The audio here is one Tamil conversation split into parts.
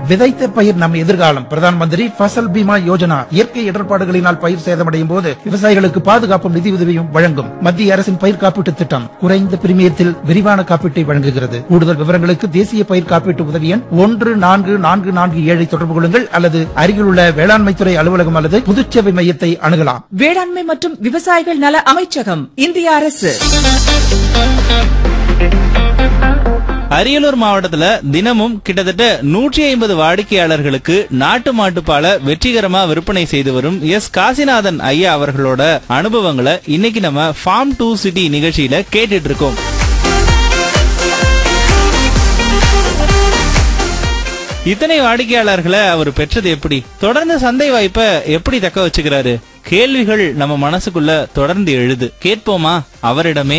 விதைத்த பயிர் நம் எதிர்காலம் பிரதான் மந்திரி ஃபசல் பீமா யோஜனா இயற்கை இடர்பாடுகளினால் பயிர் சேதமடையும் போது விவசாயிகளுக்கு பாதுகாப்பும் நிதியுதவியும் வழங்கும் மத்திய அரசின் பயிர் காப்பீட்டு திட்டம் குறைந்த பிரீமியத்தில் விரிவான காப்பீட்டை வழங்குகிறது கூடுதல் விவரங்களுக்கு தேசிய பயிர் காப்பீட்டு உதவி எண் ஒன்று நான்கு நான்கு நான்கு ஏழை தொடர்பு கொள்ளுங்கள் அல்லது அருகிலுள்ள வேளாண்மைத்துறை அலுவலகம் அல்லது புதுச்சேவை மையத்தை அணுகலாம் வேளாண்மை மற்றும் விவசாயிகள் நல அமைச்சகம் இந்திய அரசு அரியலூர் மாவட்டத்துல தினமும் கிட்டத்தட்ட நூற்றி ஐம்பது வாடிக்கையாளர்களுக்கு நாட்டு மாட்டுப்பாலை வெற்றிகரமா விற்பனை செய்து வரும் எஸ் காசிநாதன் ஐயா அவர்களோட அனுபவங்களை இன்னைக்கு நம்ம ஃபார்ம் டூ சிட்டி நிகழ்ச்சியில கேட்டுட்டு இருக்கோம் இத்தனை வாடிக்கையாளர்களை அவர் பெற்றது எப்படி தொடர்ந்து சந்தை வாய்ப்பை எப்படி தக்க வச்சுக்கிறாரு கேள்விகள் நம்ம மனசுக்குள்ள தொடர்ந்து எழுது கேட்போமா அவரிடமே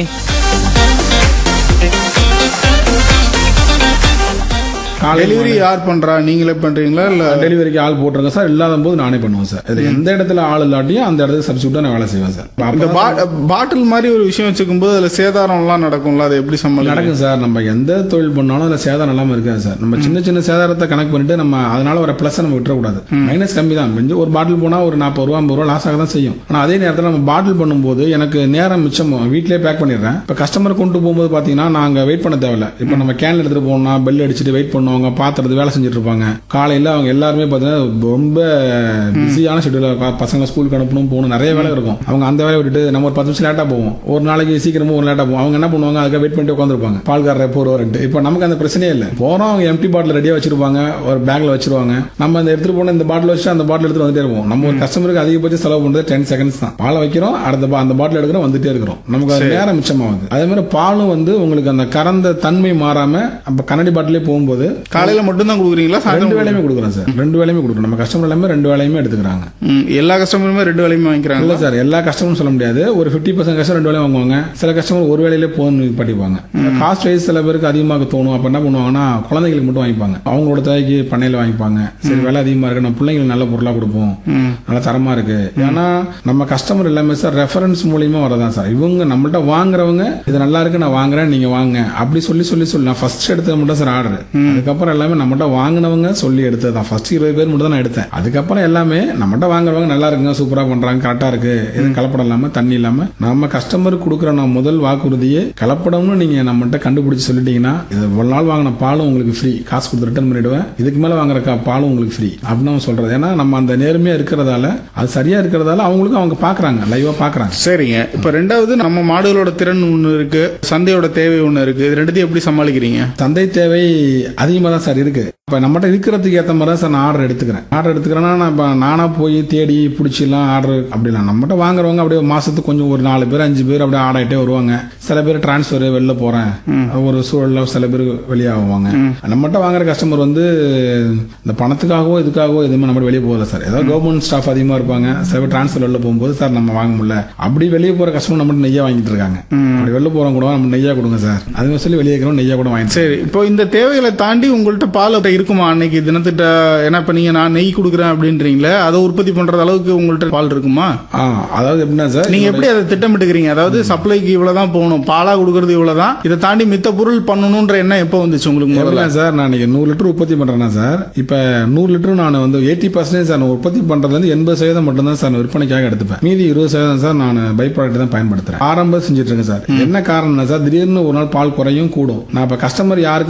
டெலிவரி யார் பண்றா நீங்களே பண்றீங்களா இல்ல டெலிவரிக்கு ஆள் போட்டிருக்கேன் சார் இல்லாத போது நானே பண்ணுவேன் சார் இது எந்த இடத்துல ஆள் இல்லாட்டியும் அந்த இடத்துக்கு சப்ஸ்டியூட்டா நான் வேலை செய்வேன் சார் இந்த பாட்டில் மாதிரி ஒரு விஷயம் வச்சுக்கும் போது அதுல சேதாரம் எல்லாம் நடக்கும்ல அதை எப்படி சமாளிக்க நடக்கும் சார் நம்ம எந்த தொழில் பண்ணாலும் அதுல சேதாரம் இல்லாம இருக்காது சார் நம்ம சின்ன சின்ன சேதாரத்தை கணக்கு பண்ணிட்டு நம்ம அதனால வர பிளஸ் நம்ம விட்டுறக்கூடாது மைனஸ் கம்மி தான் கொஞ்சம் ஒரு பாட்டில் போனா ஒரு நாற்பது ரூபா ஐம்பது ரூபா லாஸ் ஆக தான் செய்யும் ஆனா அதே நேரத்தில் நம்ம பாட்டில் பண்ணும்போது எனக்கு நேரம் மிச்சம் வீட்லயே பேக் பண்ணிடுறேன் இப்ப கஸ்டமர் கொண்டு போகும்போது பாத்தீங்கன்னா நாங்க வெயிட் பண்ண தேவையில்ல இப்ப நம்ம கேன்ல எடுத்துட்டு போனோம்னா பெல் அடிச்சுட்டு வெயிட் பண்ணுவாங்க பாத்திரத்து வேலை செஞ்சுட்டு இருப்பாங்க காலையில அவங்க எல்லாருமே பாத்தீங்கன்னா ரொம்ப பிஸியான ஷெட்யூல் பசங்க ஸ்கூலுக்கு அனுப்பணும் போகணும் நிறைய வேலை இருக்கும் அவங்க அந்த வேலையை விட்டுட்டு நம்ம ஒரு பத்து நிமிஷம் லேட்டா போவோம் ஒரு நாளைக்கு சீக்கிரமா ஒரு லேட்டா போவோம் அவங்க என்ன பண்ணுவாங்க அதுக்காக வெயிட் பண்ணிட்டு உட்காந்துருப்பாங்க பால்காரர் எப்போ வருவாருன்ட்டு இப்போ நமக்கு அந்த பிரச்சனையே இல்லை போறோம் அவங்க எம்டி பாட்டில் ரெடியா வச்சிருப்பாங்க ஒரு பேக்ல வச்சிருவாங்க நம்ம அந்த எடுத்துட்டு போன இந்த பாட்டில் வச்சு அந்த பாட்டில் எடுத்துட்டு வந்துட்டே இருப்போம் நம்ம ஒரு கஸ்டமருக்கு அதிகபட்சம் செலவு பண்றது டென் செகண்ட்ஸ் தான் பாலை வைக்கிறோம் அடுத்த பா- அந்த பாட்டில் எடுக்கிறோம் வந்துட்டே இருக்கிறோம் நமக்கு அது நேரம் மிச்சமாகுது அதே மாதிரி பாலும் வந்து உங்களுக்கு அந்த கறந்த தன்மை மாறாம அப்ப கண்ணாடி பாட்டிலே போகும்போது காலையில மட்டும் தான் கொடுக்குறீங்களா ரெண்டு சாயந்தரம் வேலையுமே கொடுக்குறோம் சார் ரெண்டு வேலையுமே கொடுக்குறோம் நம்ம கஸ்டமர் எல்லாமே ரெண்டு வேலையுமே எடுத்துக்கிறாங்க ம், எல்லா கஸ்டமருமே ரெண்டு வேலையுமே இல்ல வாங்கிக்கிறாங்க சார் எல்லா கஸ்டமரும் சொல்ல முடியாது ஒரு 50% பர்சன்ட் கஸ்டமர் ரெண்டு வேலையும் வாங்குவாங்க சில கஸ்டமர் ஒரு வேலையிலே போன்னு படிப்பாங்க காஸ்ட் வைஸ் சில பேருக்கு அதிகமாக தோணும் அப்ப என்ன பண்ணுவாங்கன்னா குழந்தைகளுக்கு மட்டும் வாங்கிப்பாங்க அவங்களோட தேவைக்கு பண்ணையில வாங்கிப்பாங்க சரி விலை அதிகமா இருக்கு நம்ம பிள்ளைங்களுக்கு நல்ல பொருளா கொடுப்போம் நல்ல தரமா இருக்கு ஏன்னா நம்ம கஸ்டமர் எல்லாமே சார் ரெஃபரன்ஸ் மூலியமா வரதான் சார் இவங்க நம்மள்ட்ட வாங்குறவங்க இது நல்லா இருக்கு நான் வாங்குறேன் நீங்க வாங்க அப்படி சொல்லி சொல்லி சொல்லி நான் ஃபர்ஸ்ட் எடுத்தது மட்டும் சார் ஆர்டர் அதுக்கப்புறம் எல்லாமே நம்மகிட்ட வாங்கினவங்க சொல்லி எடுத்தது தான் ஃபர்ஸ்ட் இருபது பேர் மட்டும் தான் நான் எடுத்தேன் அதுக்கப்புறம் எல்லாமே நம்மகிட்ட வாங்குறவங்க நல்லா இருக்குங்க சூப்பரா பண்றாங்க கரெக்டா இருக்கு எதுவும் கலப்படம் இல்லாம தண்ணி இல்லாம நம்ம கஸ்டமருக்கு கொடுக்குற நம்ம முதல் வாக்குறுதியே கலப்படம்னு நீங்க நம்மகிட்ட கண்டுபிடிச்சு சொல்லிட்டீங்கன்னா இது ஒரு நாள் வாங்கின பாலும் உங்களுக்கு ஃப்ரீ காசு கொடுத்து ரிட்டர்ன் பண்ணிடுவேன் இதுக்கு மேல வாங்குற கா- பாலும் உங்களுக்கு ஃப்ரீ அப்படின்னு அவன் சொல்றது ஏன்னா நம்ம அந்த நேர்மையா இருக்கிறதால அது சரியா இருக்கிறதால அவங்களுக்கும் அவங்க பாக்குறாங்க லைவா பாக்குறாங்க சரிங்க இப்ப ரெண்டாவது நம்ம மாடுகளோட திறன் ஒண்ணு இருக்கு சந்தையோட தேவை ஒண்ணு இருக்கு இது ரெண்டுத்தையும் எப்படி சமாளிக்கிறீங்க சந்தை தேவை அதிகமாக தான் சார் இருக்கு இப்போ நம்மகிட்ட இருக்கிறதுக்கு ஏற்ற மாதிரி தான் சார் நான் ஆர்டர் எடுத்துக்கிறேன் ஆர்டர் எடுத்துக்கிறேன்னா நான் இப்போ நானாக போய் தேடி பிடிச்சிலாம் ஆர்டர் அப்படிலாம் நம்மகிட்ட வாங்குறவங்க அப்படியே மாசத்துக்கு கொஞ்சம் ஒரு நாலு பேர் அஞ்சு பேர் அப்படியே ஆர்டர் ஆகிட்டே வருவாங்க சில பேர் டிரான்ஸ்ஃபர் வெளில போறேன் ஒரு சூழல்ல சில பேர் வெளியாகுவாங்க நம்மகிட்ட வாங்குற கஸ்டமர் வந்து இந்த பணத்துக்காகவோ இதுக்காகவோ எதுவுமே நம்ம வெளியே போகல சார் ஏதோ கவர்மெண்ட் ஸ்டாஃப் அதிகமா இருப்பாங்க சில பேர் டிரான்ஸ்ஃபர் வெளில போகும்போது சார் நம்ம வாங்க முடியல அப்படி வெளியே போற கஸ்டமர் நம்மகிட்ட நெய்யா வாங்கிட்டு இருக்காங்க அப்படி வெளில போறவங்க கூட நம்ம நெய்யா கொடுங்க சார் அது மாதிரி சொல்லி வெளியே இருக்கிறோம் நெய்யா கூட வாங்கிட்டு சரி இப்போ இந்த தேவைகளை தாண்டி உங்கள்ட்ட பால் இருக்குமா அன்னைக்கு தினத்திட்ட ஏன்னா இப்ப நீங்க நான் நெய் கொடுக்குறேன் அப்படின்றீங்களே அதை உற்பத்தி பண்றது அளவுக்கு உங்கள்ட்ட பால் இருக்குமா ஆ அதாவது எப்படின்னா சார் நீங்க எப்படி அதை திட்டமிட்டுக்கிறீங்க அதாவது சப்ளைக்கு இவ்வளவுதான் போகணும் பாலா கொடுக்கறது இவ்வளவுதான் இதை தாண்டி மித்த பொருள் பண்ணணும்ன்ற எண்ணம் எப்போ வந்துச்சு உங்களுக்கு முதல்ல எப்படின்னா சார் நான் இன்னைக்கு நூறு லிட்டர் உற்பத்தி பண்றேன்னா சார் இப்ப நூறு லிட்டர் நான் வந்து எயிட்டி பர்சன்டேஜ் சார் நான் உற்பத்தி பண்றதுல இருந்து எண்பது சதவீதம் மட்டும் தான் சார் நான் விற்பனைக்காக எடுத்துப்பேன் மீதி இருபது சதவீதம் சார் நான் பை ப்ராடக்ட் தான் பயன்படுத்துறேன் ஆரம்பம் செஞ்சுட்டு இருக்கேன் சார் என்ன காரணம்னா சார் திடீர்னு ஒரு நாள் பால் குறையும் கூடும் நான் இப்ப கஸ்டமர் யாருக்கு